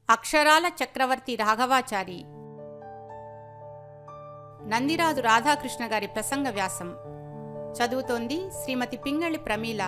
అక్షరాల చక్రవర్తి రాఘవాచారి నందిరాజు రాధాకృష్ణ గారి ప్రసంగ వ్యాసం చదువుతోంది శ్రీమతి పింగళి ప్రమీల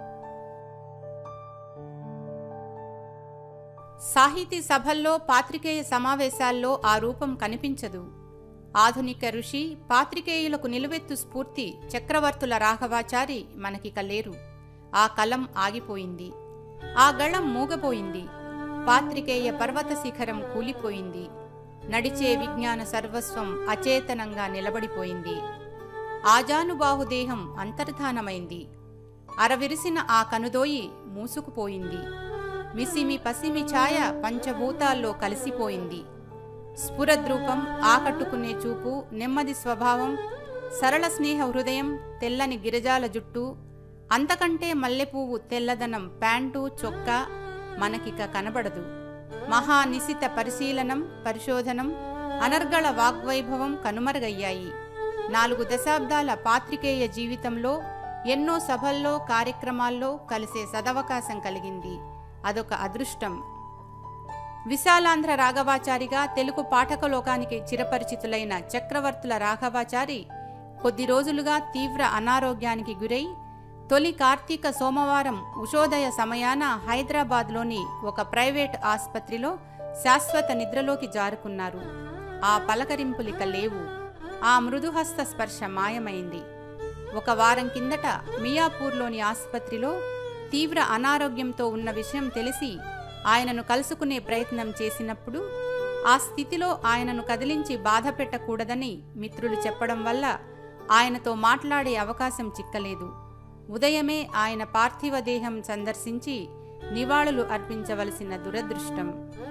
సాహితీ సభల్లో పాత్రికేయ సమావేశాల్లో ఆ రూపం కనిపించదు ఆధునిక ఋషి పాత్రికేయులకు నిలువెత్తు స్ఫూర్తి చక్రవర్తుల రాఘవాచారి మనకిక లేరు ఆ కలం ఆగిపోయింది ఆ గళం మూగపోయింది పాత్రికేయ పర్వత శిఖరం కూలిపోయింది నడిచే విజ్ఞాన సర్వస్వం అచేతనంగా నిలబడిపోయింది ఆజానుబాహుదేహం అంతర్ధానమైంది అరవిరిసిన ఆ కనుదోయి మూసుకుపోయింది మిసిమి పసిమి ఛాయ పంచభూతాల్లో కలిసిపోయింది స్ఫురద్రూపం ఆకట్టుకునే చూపు నెమ్మది స్వభావం సరళ స్నేహ హృదయం తెల్లని గిరిజాల జుట్టు అంతకంటే మల్లెపువ్వు తెల్లదనం ప్యాంటు చొక్కా మనకిక కనబడదు మహానిశిత పరిశీలనం పరిశోధనం అనర్గళ వాగ్వైభవం కనుమరుగయ్యాయి నాలుగు దశాబ్దాల పాత్రికేయ జీవితంలో ఎన్నో సభల్లో కార్యక్రమాల్లో కలిసే సదవకాశం కలిగింది అదొక అదృష్టం విశాలాంధ్ర రాఘవాచారిగా తెలుగు పాఠకలోకానికి చిరపరిచితులైన చక్రవర్తుల రాఘవాచారి కొద్ది రోజులుగా తీవ్ర అనారోగ్యానికి గురై తొలి కార్తీక సోమవారం ఉషోదయ సమయాన హైదరాబాద్లోని ఒక ప్రైవేట్ ఆసుపత్రిలో శాశ్వత నిద్రలోకి జారుకున్నారు ఆ పలకరింపులిక లేవు ఆ మృదుహస్త స్పర్శ మాయమైంది ఒక వారం కిందట మియాపూర్లోని ఆసుపత్రిలో తీవ్ర అనారోగ్యంతో ఉన్న విషయం తెలిసి ఆయనను కలుసుకునే ప్రయత్నం చేసినప్పుడు ఆ స్థితిలో ఆయనను కదిలించి బాధ పెట్టకూడదని మిత్రులు చెప్పడం వల్ల ఆయనతో మాట్లాడే అవకాశం చిక్కలేదు ఉదయమే ఆయన పార్థివ దేహం సందర్శించి నివాళులు అర్పించవలసిన దురదృష్టం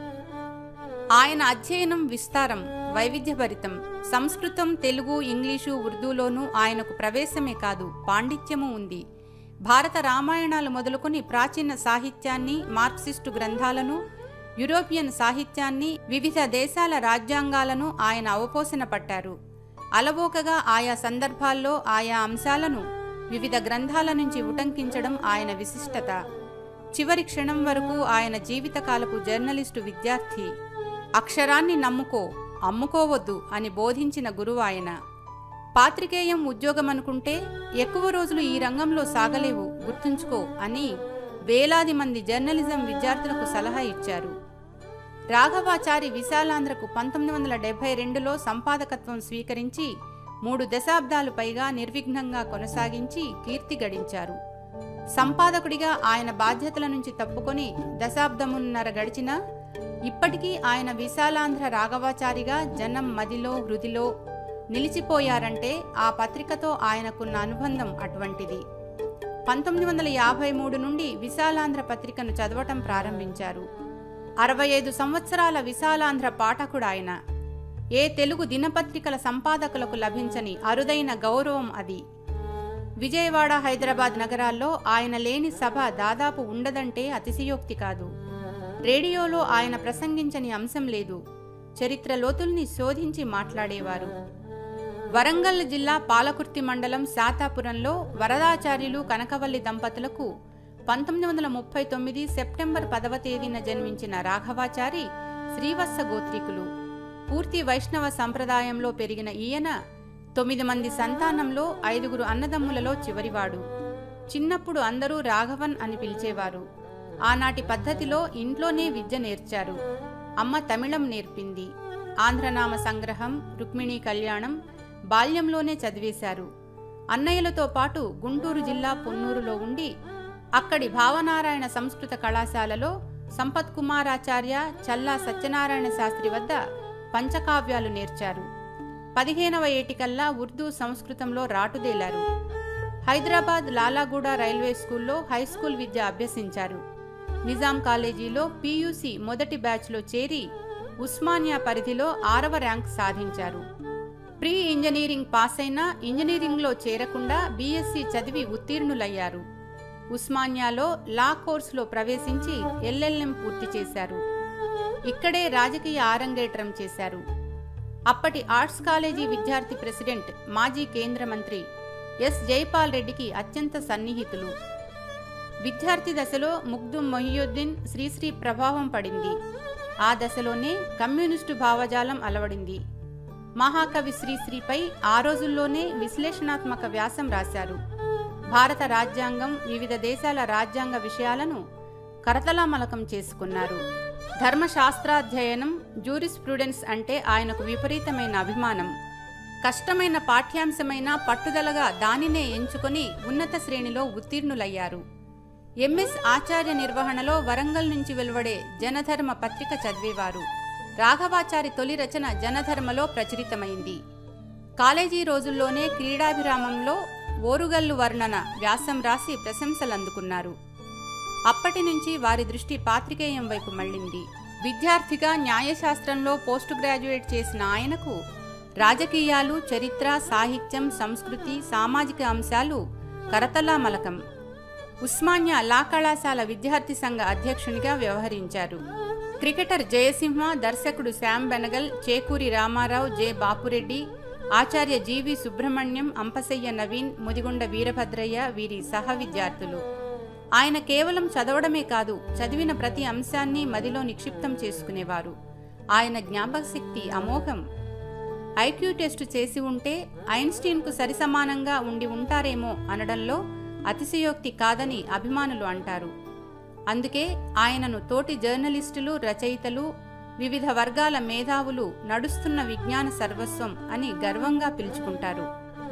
ఆయన అధ్యయనం విస్తారం వైవిధ్యభరితం సంస్కృతం తెలుగు ఇంగ్లీషు ఉర్దూలోనూ ఆయనకు ప్రవేశమే కాదు పాండిత్యము ఉంది భారత రామాయణాలు మొదలుకొని ప్రాచీన సాహిత్యాన్ని మార్క్సిస్టు గ్రంథాలను యూరోపియన్ సాహిత్యాన్ని వివిధ దేశాల రాజ్యాంగాలను ఆయన అవపోసన పట్టారు అలవోకగా ఆయా సందర్భాల్లో ఆయా అంశాలను వివిధ గ్రంథాల నుంచి ఉటంకించడం ఆయన విశిష్టత చివరి క్షణం వరకు ఆయన జీవితకాలపు జర్నలిస్టు విద్యార్థి అక్షరాన్ని నమ్ముకో అమ్ముకోవద్దు అని బోధించిన గురువు ఆయన పాత్రికేయం ఉద్యోగం అనుకుంటే ఎక్కువ రోజులు ఈ రంగంలో సాగలేవు గుర్తుంచుకో అని వేలాది మంది జర్నలిజం విద్యార్థులకు సలహా ఇచ్చారు రాఘవాచారి విశాలాంధ్రకు పంతొమ్మిది వందల డెబ్బై రెండులో సంపాదకత్వం స్వీకరించి మూడు దశాబ్దాలు పైగా నిర్విఘ్నంగా కొనసాగించి కీర్తి గడించారు సంపాదకుడిగా ఆయన బాధ్యతల నుంచి తప్పుకొని దశాబ్దమున్నర గడిచినా ఇప్పటికీ ఆయన విశాలాంధ్ర రాఘవాచారిగా జనం మదిలో హృదిలో నిలిచిపోయారంటే ఆ పత్రికతో ఆయనకున్న అనుబంధం అటువంటిది పంతొమ్మిది వందల యాభై మూడు నుండి విశాలాంధ్ర పత్రికను చదవటం ప్రారంభించారు అరవై ఐదు సంవత్సరాల విశాలాంధ్ర పాఠకుడు ఆయన ఏ తెలుగు దినపత్రికల సంపాదకులకు లభించని అరుదైన గౌరవం అది విజయవాడ హైదరాబాద్ నగరాల్లో ఆయన లేని సభ దాదాపు ఉండదంటే అతిశయోక్తి కాదు రేడియోలో ఆయన ప్రసంగించని అంశం లేదు చరిత్ర లోతుల్ని శోధించి మాట్లాడేవారు వరంగల్ జిల్లా పాలకుర్తి మండలం శాతాపురంలో వరదాచార్యులు కనకవల్లి దంపతులకు పంతొమ్మిది వందల ముప్పై తొమ్మిది సెప్టెంబర్ పదవ తేదీన జన్మించిన రాఘవాచారి శ్రీవత్స గోత్రికులు పూర్తి వైష్ణవ సంప్రదాయంలో పెరిగిన ఈయన తొమ్మిది మంది సంతానంలో ఐదుగురు అన్నదమ్ములలో చివరివాడు చిన్నప్పుడు అందరూ రాఘవన్ అని పిలిచేవారు ఆనాటి పద్ధతిలో ఇంట్లోనే విద్య నేర్చారు అమ్మ తమిళం నేర్పింది ఆంధ్రనామ సంగ్రహం రుక్మిణీ కళ్యాణం బాల్యంలోనే చదివేశారు అన్నయ్యలతో పాటు గుంటూరు జిల్లా పొన్నూరులో ఉండి అక్కడి భావనారాయణ సంస్కృత కళాశాలలో సంపత్ కుమారాచార్య చల్లా సత్యనారాయణ శాస్త్రి వద్ద పంచకావ్యాలు నేర్చారు పదిహేనవ ఏటికల్లా ఉర్దూ సంస్కృతంలో రాటుదేలారు హైదరాబాద్ లాలాగూడ రైల్వే స్కూల్లో హైస్కూల్ విద్య అభ్యసించారు నిజాం కాలేజీలో పీయూసీ మొదటి బ్యాచ్లో చేరి ఉస్మానియా పరిధిలో ఆరవ ర్యాంక్ సాధించారు ప్రీ ఇంజనీరింగ్ పాస్ అయినా ఇంజనీరింగ్లో చేరకుండా బీఎస్సీ చదివి ఉత్తీర్ణులయ్యారు ఉస్మానియాలో లా కోర్సులో ప్రవేశించి ఎల్ఎల్ఎం పూర్తి చేశారు ఇక్కడే రాజకీయ ఆరంగేట్రం చేశారు అప్పటి ఆర్ట్స్ కాలేజీ విద్యార్థి ప్రెసిడెంట్ మాజీ కేంద్ర మంత్రి ఎస్ జైపాల్ రెడ్డికి అత్యంత సన్నిహితులు విద్యార్థి దశలో ముగ్దు మొహియుద్దీన్ శ్రీశ్రీ ప్రభావం పడింది ఆ దశలోనే కమ్యూనిస్టు భావజాలం అలవడింది మహాకవి శ్రీశ్రీపై ఆ రోజుల్లోనే విశ్లేషణాత్మక వ్యాసం రాశారు భారత రాజ్యాంగం వివిధ దేశాల రాజ్యాంగ విషయాలను కరతలామలకం చేసుకున్నారు ధర్మశాస్త్రాధ్యయనం జూరిస్ప్రూడెన్స్ అంటే ఆయనకు విపరీతమైన అభిమానం కష్టమైన పాఠ్యాంశమైన పట్టుదలగా దానినే ఎంచుకొని ఉన్నత శ్రేణిలో ఉత్తీర్ణులయ్యారు ఎంఎస్ ఆచార్య నిర్వహణలో వరంగల్ నుంచి వెలువడే జనధర్మ పత్రిక చదివేవారు రాఘవాచారి తొలి రచన జనధర్మలో ప్రచురితమైంది కాలేజీ రోజుల్లోనే క్రీడాభిరామంలో ఓరుగల్లు వర్ణన వ్యాసం రాసి ప్రశంసలందుకున్నారు అప్పటి నుంచి వారి దృష్టి పాత్రికేయం వైపు మళ్ళింది విద్యార్థిగా న్యాయశాస్త్రంలో పోస్ట్ గ్రాడ్యుయేట్ చేసిన ఆయనకు రాజకీయాలు చరిత్ర సాహిత్యం సంస్కృతి సామాజిక అంశాలు కరతలామలకం ఉస్మానియా లా కళాశాల విద్యార్థి సంఘ అధ్యక్షునిగా వ్యవహరించారు క్రికెటర్ జయసింహ దర్శకుడు శ్యామ్ బెనగల్ చేకూరి రామారావు జె బాపురెడ్డి ఆచార్య జీవి సుబ్రహ్మణ్యం అంపసయ్య నవీన్ ముదిగొండ వీరభద్రయ్య వీరి సహ విద్యార్థులు ఆయన కేవలం చదవడమే కాదు చదివిన ప్రతి అంశాన్ని మదిలో నిక్షిప్తం చేసుకునేవారు ఆయన జ్ఞాపకశక్తి అమోఘం ఐక్యూ టెస్టు చేసి ఉంటే ఐన్స్టీన్కు సరిసమానంగా ఉండి ఉంటారేమో అనడంలో అతిశయోక్తి కాదని అభిమానులు అంటారు అందుకే ఆయనను తోటి జర్నలిస్టులు రచయితలు వివిధ వర్గాల మేధావులు నడుస్తున్న విజ్ఞాన సర్వస్వం అని గర్వంగా పిలుచుకుంటారు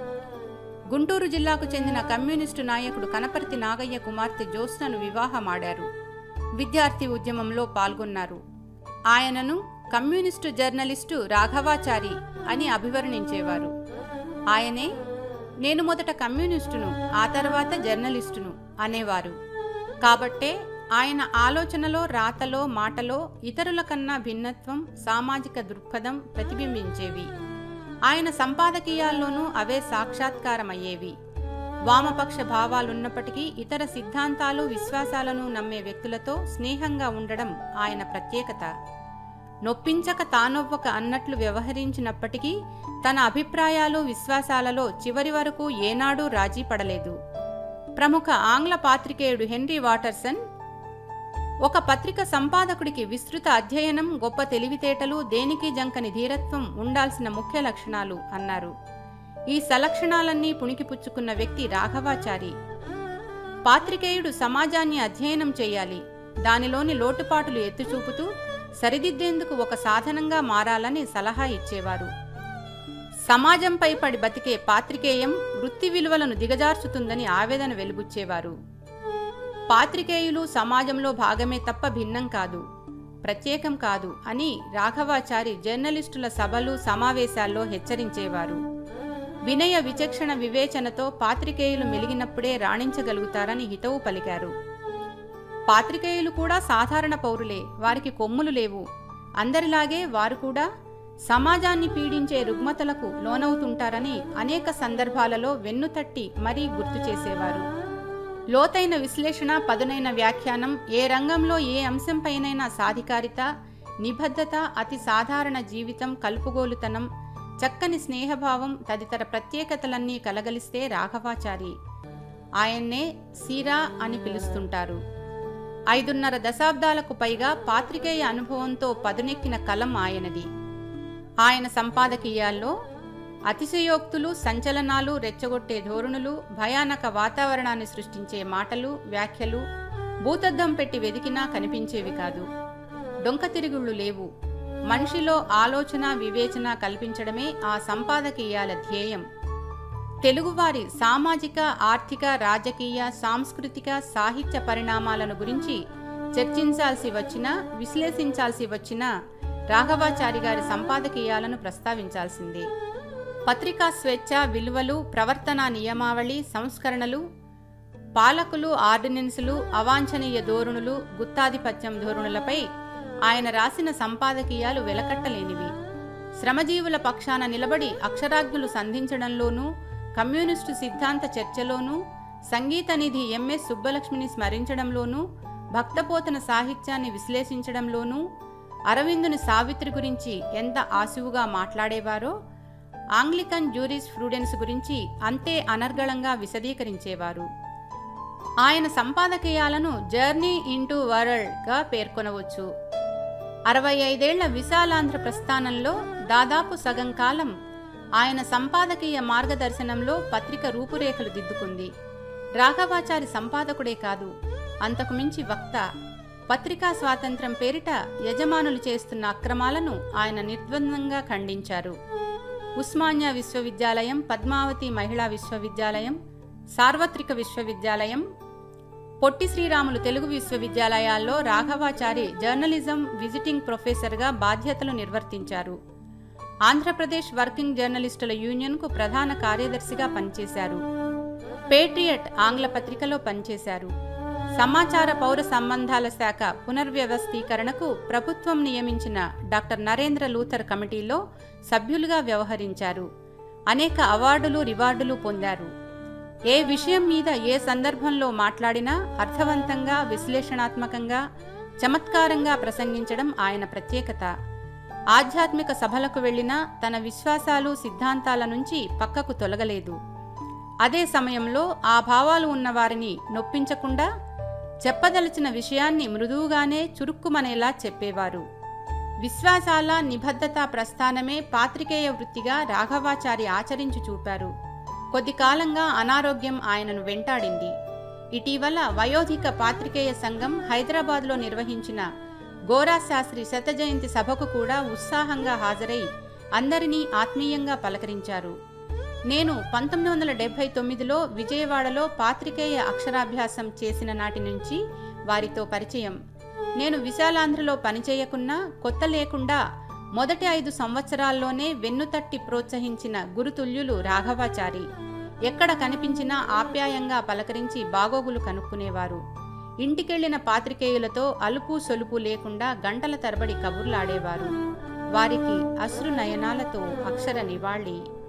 గుంటూరు జిల్లాకు చెందిన కమ్యూనిస్టు నాయకుడు కనపర్తి నాగయ్య కుమార్తె జ్యోత్స్నను వివాహమాడారు విద్యార్థి ఉద్యమంలో పాల్గొన్నారు ఆయనను కమ్యూనిస్టు జర్నలిస్టు రాఘవాచారి అని అభివర్ణించేవారు ఆయనే నేను మొదట కమ్యూనిస్టును ఆ తర్వాత జర్నలిస్టును అనేవారు కాబట్టే ఆయన ఆలోచనలో రాతలో మాటలో ఇతరుల కన్నా భిన్నత్వం సామాజిక దృక్పథం ప్రతిబింబించేవి ఆయన సంపాదకీయాల్లోనూ అవే సాక్షాత్కారమయ్యేవి వామపక్ష భావాలున్నప్పటికీ ఇతర సిద్ధాంతాలు విశ్వాసాలను నమ్మే వ్యక్తులతో స్నేహంగా ఉండడం ఆయన ప్రత్యేకత నొప్పించక తానొవ్వక అన్నట్లు వ్యవహరించినప్పటికీ తన అభిప్రాయాలు విశ్వాసాలలో చివరి వరకు ఏనాడూ రాజీ పడలేదు ప్రముఖ ఆంగ్ల పాత్రికేయుడు హెన్రీ వాటర్సన్ ఒక పత్రిక సంపాదకుడికి విస్తృత అధ్యయనం గొప్ప తెలివితేటలు దేనికి జంకని ధీరత్వం ఉండాల్సిన ముఖ్య లక్షణాలు అన్నారు ఈ సలక్షణాలన్నీ పుణికిపుచ్చుకున్న వ్యక్తి రాఘవాచారి పాత్రికేయుడు సమాజాన్ని అధ్యయనం చేయాలి దానిలోని లోటుపాటులు ఎత్తుచూపుతూ సరిదిద్దేందుకు ఒక సాధనంగా మారాలని సలహా ఇచ్చేవారు సమాజంపై పడి బతికే పాత్రికేయం వృత్తి విలువలను దిగజార్చుతుందని ఆవేదన వెలుబుచ్చేవారు పాత్రికేయులు సమాజంలో భాగమే తప్ప భిన్నం కాదు ప్రత్యేకం కాదు అని రాఘవాచారి జర్నలిస్టుల సభలు సమావేశాల్లో హెచ్చరించేవారు వినయ విచక్షణ వివేచనతో పాత్రికేయులు మెలిగినప్పుడే రాణించగలుగుతారని హితవు పలికారు పాత్రికేయులు కూడా సాధారణ పౌరులే వారికి కొమ్ములు లేవు అందరిలాగే వారు కూడా సమాజాన్ని పీడించే రుగ్మతలకు లోనవుతుంటారని అనేక సందర్భాలలో వెన్నుతట్టి మరీ గుర్తు చేసేవారు లోతైన విశ్లేషణ పదునైన వ్యాఖ్యానం ఏ రంగంలో ఏ అంశంపైనైనా సాధికారిత నిబద్ధత అతి సాధారణ జీవితం కలుపుగోలుతనం చక్కని స్నేహభావం తదితర ప్రత్యేకతలన్నీ కలగలిస్తే రాఘవాచారి ఆయన్నే సీరా అని పిలుస్తుంటారు ఐదున్నర దశాబ్దాలకు పైగా పాత్రికేయ అనుభవంతో పదునెక్కిన కలం ఆయనది ఆయన సంపాదకీయాల్లో అతిశయోక్తులు సంచలనాలు రెచ్చగొట్టే ధోరణులు భయానక వాతావరణాన్ని సృష్టించే మాటలు వ్యాఖ్యలు భూతద్దం పెట్టి వెదికినా కనిపించేవి కాదు డొంక తిరుగుళ్ళు లేవు మనిషిలో ఆలోచన వివేచన కల్పించడమే ఆ సంపాదకీయాల ధ్యేయం తెలుగువారి సామాజిక ఆర్థిక రాజకీయ సాంస్కృతిక సాహిత్య పరిణామాలను గురించి చర్చించాల్సి వచ్చినా విశ్లేషించాల్సి వచ్చినా రాఘవాచారి గారి సంపాదకీయాలను ప్రస్తావించాల్సిందే పత్రికా స్వేచ్ఛ విలువలు ప్రవర్తన నియమావళి సంస్కరణలు పాలకులు ఆర్డినెన్సులు అవాంఛనీయ ధోరణులు గుత్తాధిపత్యం ధోరణులపై ఆయన రాసిన సంపాదకీయాలు వెలకట్టలేనివి శ్రమజీవుల పక్షాన నిలబడి అక్షరాజ్ఞులు సంధించడంలోనూ కమ్యూనిస్టు సిద్ధాంత చర్చలోనూ సంగీత నిధి ఎంఎస్ సుబ్బలక్ష్మిని స్మరించడంలోనూ భక్తపోతన సాహిత్యాన్ని విశ్లేషించడంలోనూ అరవిందుని సావిత్రి గురించి ఎంత ఆశువుగా మాట్లాడేవారో ఆంగ్లికన్ జ్యూరిస్ ఫ్రూడెన్స్ గురించి అంతే అనర్గళంగా విశదీకరించేవారు ఆయన సంపాదకీయాలను జర్నీ ఇంటూ వరల్డ్గా పేర్కొనవచ్చు అరవై ఐదేళ్ల విశాలాంధ్ర ప్రస్థానంలో దాదాపు సగం కాలం ఆయన సంపాదకీయ మార్గదర్శనంలో పత్రిక రూపురేఖలు దిద్దుకుంది రాఘవాచారి సంపాదకుడే కాదు అంతకు మించి వక్త పత్రికా స్వాతంత్రం పేరిట యజమానులు చేస్తున్న అక్రమాలను ఆయన నిర్ద్వందంగా ఖండించారు ఉస్మానియా విశ్వవిద్యాలయం పద్మావతి మహిళా విశ్వవిద్యాలయం సార్వత్రిక విశ్వవిద్యాలయం పొట్టి శ్రీరాములు తెలుగు విశ్వవిద్యాలయాల్లో రాఘవాచారి జర్నలిజం విజిటింగ్ ప్రొఫెసర్గా బాధ్యతలు నిర్వర్తించారు ఆంధ్రప్రదేశ్ వర్కింగ్ జర్నలిస్టుల యూనియన్కు ప్రధాన కార్యదర్శిగా పనిచేశారు పేట్రియట్ ఆంగ్ల పత్రికలో పనిచేశారు సమాచార పౌర సంబంధాల శాఖ పునర్వ్యవస్థీకరణకు ప్రభుత్వం నియమించిన డాక్టర్ నరేంద్ర లూథర్ కమిటీలో సభ్యులుగా వ్యవహరించారు అనేక అవార్డులు రివార్డులు పొందారు ఏ విషయం మీద ఏ సందర్భంలో మాట్లాడినా అర్థవంతంగా విశ్లేషణాత్మకంగా చమత్కారంగా ప్రసంగించడం ఆయన ప్రత్యేకత ఆధ్యాత్మిక సభలకు వెళ్లినా తన విశ్వాసాలు సిద్ధాంతాల నుంచి పక్కకు తొలగలేదు అదే సమయంలో ఆ భావాలు ఉన్నవారిని నొప్పించకుండా చెప్పదలిచిన విషయాన్ని మృదువుగానే చురుక్కుమనేలా చెప్పేవారు విశ్వాసాల నిబద్ధత ప్రస్థానమే పాత్రికేయ వృత్తిగా రాఘవాచారి ఆచరించి చూపారు కొద్ది కాలంగా అనారోగ్యం ఆయనను వెంటాడింది ఇటీవల వయోధిక పాత్రికేయ సంఘం హైదరాబాద్లో నిర్వహించిన గోరా శాస్త్రి శత జయంతి సభకు కూడా ఉత్సాహంగా హాజరై అందరినీ ఆత్మీయంగా పలకరించారు నేను పంతొమ్మిది వందల డెబ్బై తొమ్మిదిలో విజయవాడలో పాత్రికేయ అక్షరాభ్యాసం చేసిన నాటి నుంచి వారితో పరిచయం నేను విశాలాంధ్రలో పనిచేయకున్నా కొత్త లేకుండా మొదటి ఐదు సంవత్సరాల్లోనే వెన్నుతట్టి ప్రోత్సహించిన గురుతుల్యులు రాఘవాచారి ఎక్కడ కనిపించినా ఆప్యాయంగా పలకరించి బాగోగులు కనుక్కునేవారు ఇంటికెళ్లిన పాత్రికేయులతో అలుపు సొలుపు లేకుండా గంటల తరబడి కబుర్లాడేవారు వారికి అశ్రు నయనాలతో అక్షర నివాళి